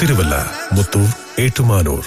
Thiruvalla Muthoor Ettumanoor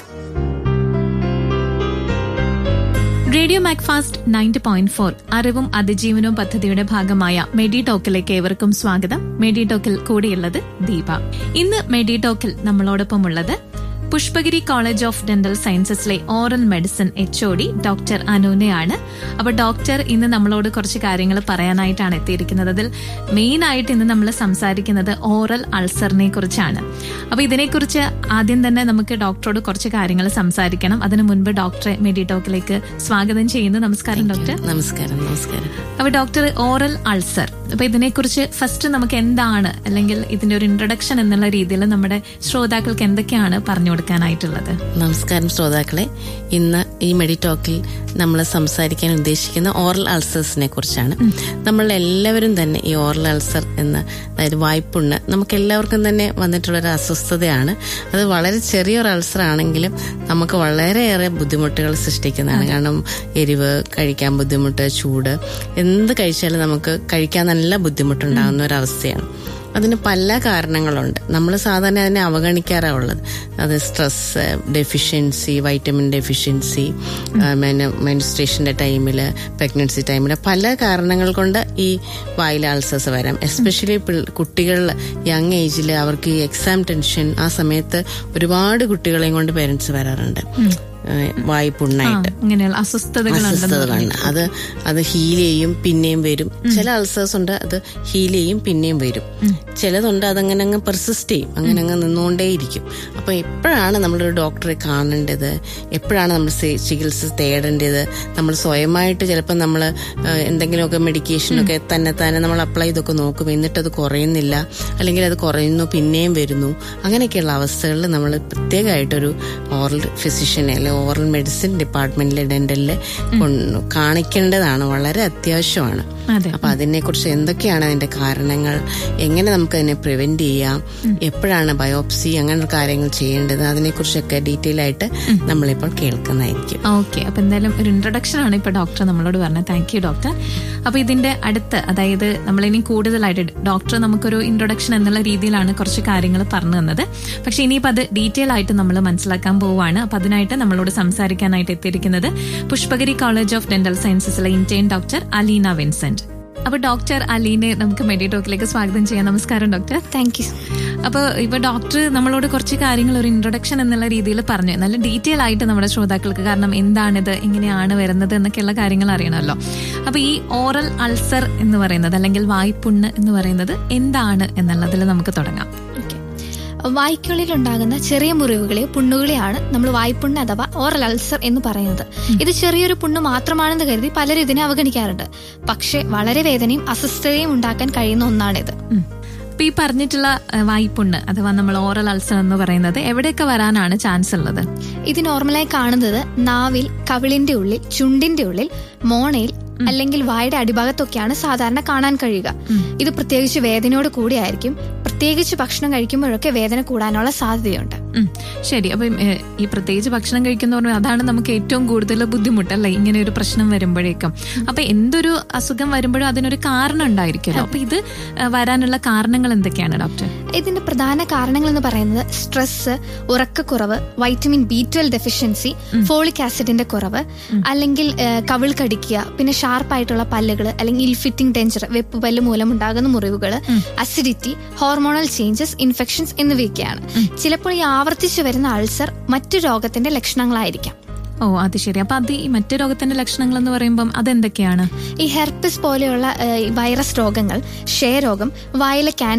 radio Macfast ninety point four അറിവും അതിജീവനവും പദ്ധതിയുടെ ഭാഗമായ മെഡി ടോക്കിലേക്ക് ഏവർക്കും സ്വാഗതം മെഡി ടോക്കിൽ കൂടിയുള്ളത് ദീപ ഇന്ന് മെഡി ടോക്കിൽ നമ്മളോടൊപ്പം ഉള്ളത് പുഷ്പഗിരി കോളേജ് ഓഫ് ഡെന്റൽ സയൻസസിലെ oral medicine H O D doctor അനൂനയാണ് അപ്പൊ ഡോക്ടർ ഇന്ന് നമ്മളോട് കുറച്ച് കാര്യങ്ങൾ പറയാനായിട്ടാണ് എത്തിയിരിക്കുന്നത് അതിൽ മെയിൻ ആയിട്ട് ഇന്ന് നമ്മൾ സംസാരിക്കുന്നത് ഓറൽ അൾസറിനെ കുറിച്ചാണ് അപ്പൊ ഇതിനെക്കുറിച്ച് ആദ്യം തന്നെ നമുക്ക് ഡോക്ടറോട് കുറച്ച് കാര്യങ്ങൾ സംസാരിക്കണം അതിനു മുൻപ് ഡോക്ടറെ മെഡി ടോക്കിലേക്ക് സ്വാഗതം ചെയ്യുന്നു നമസ്കാരം ഡോക്ടർ നമസ്കാരം നമസ്കാരം അപ്പൊ ഡോക്ടർ ഓറൽ അൾസർ അപ്പൊ ഇതിനെക്കുറിച്ച് ഫസ്റ്റ് നമുക്ക് എന്താണ് അല്ലെങ്കിൽ ഇതിന്റെ ഒരു ഇൻട്രൊഡക്ഷൻ എന്നുള്ള രീതിയിൽ നമ്മുടെ ശ്രോതാക്കൾക്ക് എന്തൊക്കെയാണ് പറഞ്ഞു കൊടുക്കാനായിട്ടുള്ളത് നമസ്കാരം ശ്രോതാക്കളെ ഇന്ന് ഈ മെഡിറ്റോക്കിൽ നമ്മൾ സംസാരിക്കാൻ ഉദ്ദേശിക്കുന്ന ഓറൽ അൾസേഴ്സിനെ കുറിച്ചാണ് നമ്മൾ എല്ലാവരും തന്നെ ഈ ഓറൽ അൾസർ എന്ന അതായത് വായ്പുണ്ണ് നമുക്ക് എല്ലാവർക്കും തന്നെ വന്നിട്ടുള്ള ഒരു അസ്വസ്ഥതയാണ് അത് വളരെ ചെറിയൊരു അൾസർ ആണെങ്കിലും നമുക്ക് വളരെയേറെ ബുദ്ധിമുട്ടുകൾ സൃഷ്ടിക്കുന്നതാണ് കാരണം എരിവ് കഴിക്കാൻ ബുദ്ധിമുട്ട് ചൂട് എന്ത് കഴിച്ചാലും നമുക്ക് കഴിക്കാൻ നല്ല ബുദ്ധിമുട്ടുണ്ടാകുന്ന ഒരു അവസ്ഥയാണ് അതിന് പല കാരണങ്ങളുണ്ട് നമ്മൾ സാധാരണ അതിനെ അവഗണിക്കാറാണ് ഉള്ളത് അത് സ്ട്രെസ് ഡെഫിഷ്യൻസി വൈറ്റമിൻ ഡെഫിഷ്യൻസി മെൻസ്ട്രേഷൻ്റെ ടൈമിൽ പ്രഗ്നൻസി ടൈമിൽ പല കാരണങ്ങൾ കൊണ്ട് ഈ വായിൽ അൾസേഴ്സ് വരാം എസ്പെഷ്യലി കുട്ടികളിൽ യങ് ഏജിൽ അവർക്ക് ഈ എക്സാം ടെൻഷൻ ആ സമയത്ത് ഒരുപാട് കുട്ടികളെയും കൊണ്ട് പേരൻസ് വരാറുണ്ട് വായി പുണ്ണായിട്ട് ഇങ്ങനെയുള്ള അസ്വസ്ഥതകളുണ്ട് അസ്വസ്ഥതകളാണ് അത് അത് ഹീൽ ചെയ്യും പിന്നെയും വരും ചില അൾസേഴ്സ് ഉണ്ട് അത് ഹീൽ ചെയ്യും പിന്നെയും വരും ചിലതുണ്ട് അതങ്ങനെ അങ്ങ് പെർസിസ്റ്റ് ചെയ്യും അങ്ങനെ അങ്ങ് നിന്നുകൊണ്ടേയിരിക്കും അപ്പൊ എപ്പോഴാണ് നമ്മളൊരു ഡോക്ടറെ കാണേണ്ടത് എപ്പോഴാണ് നമ്മൾ സെ- ചികിത്സ തേടേണ്ടത് നമ്മൾ സ്വയമായിട്ട് ചിലപ്പോൾ നമ്മൾ എന്തെങ്കിലുമൊക്കെ മെഡിക്കേഷനൊക്കെ തന്നെ തന്നെ നമ്മൾ അപ്ലൈ ചെയ്തൊക്കെ നോക്കും എന്നിട്ട് അത് കുറയുന്നില്ല അല്ലെങ്കിൽ അത് കുറയുന്നു പിന്നെയും വരുന്നു അങ്ങനെയൊക്കെയുള്ള അവസ്ഥകളിൽ നമ്മൾ പ്രത്യേകമായിട്ടൊരു ഓറൽ ഫിസിഷ്യനെ അല്ലെങ്കിൽ ഓറൽ മെഡിസിൻ ഡിപ്പാർട്ട്മെന്റിലെ ഡെന്റലില് കാണിക്കേണ്ടതാണ് വളരെ അത്യാവശ്യമാണ് അതെ അപ്പൊ അതിനെക്കുറിച്ച് എന്തൊക്കെയാണ് അതിന്റെ കാരണങ്ങൾ എങ്ങനെ നമുക്ക് അതിനെ പ്രിവെന്റ് ചെയ്യാം എപ്പോഴാണ് ബയോപ്സി അങ്ങനെ കാര്യങ്ങൾ ചെയ്യേണ്ടത് അതിനെക്കുറിച്ചൊക്കെ ഡീറ്റെയിൽ ആയിട്ട് നമ്മളിപ്പോൾ കേൾക്കുന്നതായിരിക്കും ഓക്കെ അപ്പൊ എന്തായാലും ഒരു ഇൻട്രൊഡക്ഷൻ ആണ് ഇപ്പൊ ഡോക്ടർ നമ്മളോട് പറഞ്ഞത് താങ്ക് യു ഡോക്ടർ അപ്പൊ ഇതിന്റെ അടുത്ത് അതായത് നമ്മളിനി കൂടുതലായിട്ട് ഡോക്ടർ നമുക്കൊരു ഇൻട്രൊഡക്ഷൻ എന്നുള്ള രീതിയിലാണ് കുറച്ച് കാര്യങ്ങൾ പറഞ്ഞു തന്നത് പക്ഷെ ഇനിയിപ്പോ അത് ഡീറ്റെയിൽ ആയിട്ട് നമ്മൾ മനസ്സിലാക്കാൻ പോവുകയാണ് അപ്പൊ അതിനായിട്ട് നമ്മളോട് സംസാരിക്കാനായിട്ട് എത്തിയിരിക്കുന്നത് പുഷ്പഗിരി കോളേജ് ഓഫ് ഡെന്റൽ സയൻസസിലെ ഇന്ത്യൻ ഡോക്ടർ അലീന വിൻസെന്റ് അപ്പൊ ഡോക്ടർ അലീനെ നമുക്ക് മെഡിറ്റോക്കിലേക്ക് സ്വാഗതം ചെയ്യാം നമസ്കാരം ഡോക്ടർ താങ്ക് യു അപ്പൊ ഇപ്പൊ ഡോക്ടർ നമ്മളോട് കുറച്ച് കാര്യങ്ങൾ ഒരു ഇൻട്രൊഡക്ഷൻ എന്നുള്ള രീതിയിൽ പറഞ്ഞു നല്ല ഡീറ്റെയിൽ ആയിട്ട് നമ്മുടെ ശ്രോതാക്കൾക്ക് കാരണം എന്താണിത് എങ്ങനെയാണ് വരുന്നത് എന്നൊക്കെയുള്ള കാര്യങ്ങൾ അറിയണമല്ലോ അപ്പൊ ഈ ഓറൽ അൾസർ എന്ന് പറയുന്നത് അല്ലെങ്കിൽ വായ്പുണ്ണ് എന്ന് പറയുന്നത് എന്താണ് എന്നുള്ളതിൽ നമുക്ക് തുടങ്ങാം വായ്ക്കുള്ളിൽ ഉണ്ടാകുന്ന ചെറിയ മുറിവുകളെയോ പുണ്ണുകളെയാണ് നമ്മൾ വായ്പുണ്ണ് അഥവാ ഓറൽ അൾസർ എന്ന് പറയുന്നത് ഇത് ചെറിയൊരു പുണ്ണ് മാത്രമാണെന്ന് കരുതി പലരും ഇതിനെ അവഗണിക്കാറുണ്ട് പക്ഷെ വളരെ വേദനയും അസ്വസ്ഥതയും ഉണ്ടാക്കാൻ കഴിയുന്ന ഒന്നാണിത് ഉം. അപ്പൊ ഈ പറഞ്ഞിട്ടുള്ള ഏഹ്, വായ്പുണ്ണ് അഥവാ നമ്മൾ ഓറൽ അൾസർ എന്ന് പറയുന്നത് എവിടെയൊക്കെ വരാനാണ് ചാൻസ് ഉള്ളത് ഇത് നോർമലായി കാണുന്നത് നാവിൽ കവിളിന്റെ ഉള്ളിൽ ചുണ്ടിന്റെ ഉള്ളിൽ മോണയിൽ അല്ലെങ്കിൽ വായുടെ അടിഭാഗത്തൊക്കെയാണ് സാധാരണ കാണാൻ കഴിയുക ഇത് പ്രത്യേകിച്ച് വേദനയോട് കൂടിയായിരിക്കും പ്രത്യേകിച്ച് ഭക്ഷണം കഴിക്കുമ്പോഴൊക്കെ വേദന കൂടാനുള്ള സാധ്യതയുണ്ട് ഉം. ശരി അപ്പൊ ഏഹ്, ഈ പ്രത്യേകിച്ച് ഭക്ഷണം കഴിക്കുന്ന പറഞ്ഞാൽ അതാണ് നമുക്ക് ഏറ്റവും കൂടുതൽ ബുദ്ധിമുട്ടല്ലേ ഇങ്ങനെ ഒരു പ്രശ്നം വരുമ്പോഴേക്കും അപ്പൊ എന്തൊരു അസുഖം വരുമ്പോഴും അതിനൊരു കാരണം ഉണ്ടായിരിക്കുമല്ലോ അപ്പൊ ഇത് ഏഹ്, വരാനുള്ള കാരണങ്ങൾ എന്തൊക്കെയാണ് ഡോക്ടർ ഇതിന്റെ പ്രധാന കാരണങ്ങൾ എന്ന് പറയുന്നത് സ്ട്രെസ് ഉറക്കക്കുറവ് vitamin B twelve deficiency folic ആസിഡിന്റെ കുറവ് അല്ലെങ്കിൽ ഏഹ്, കവിൾ കടിക്കുക പിന്നെ ഷാർപ്പായിട്ടുള്ള പല്ലുകൾ അല്ലെങ്കിൽ ഇൽ ഫിറ്റിംഗ് ഡേഞ്ചർ വെപ്പ് പല്ല് മൂലം ഉണ്ടാകുന്ന മുറിവുകൾ അസിഡിറ്റി ഹോർമോണൽ ചേഞ്ചസ് ഇൻഫെക്ഷൻസ് എന്നിവയൊക്കെയാണ് ചിലപ്പോൾ ഈ ആവർത്തിച്ചു വരുന്ന അൾസർ മറ്റു രോഗത്തിന്റെ ലക്ഷണങ്ങളായിരിക്കാം ഓ അത് ശരി അപ്പൊ അത് ഈ മറ്റു രോഗത്തിന്റെ ലക്ഷണങ്ങൾ എന്ന് പറയുമ്പം അതെന്തൊക്കെയാണ് ഈ ഹെർപ്പിസ് പോലെയുള്ള ഏഹ്, ഈ വൈറസ് രോഗങ്ങൾ ക്ഷയരോഗം വായിലെ ക്യാൻസർ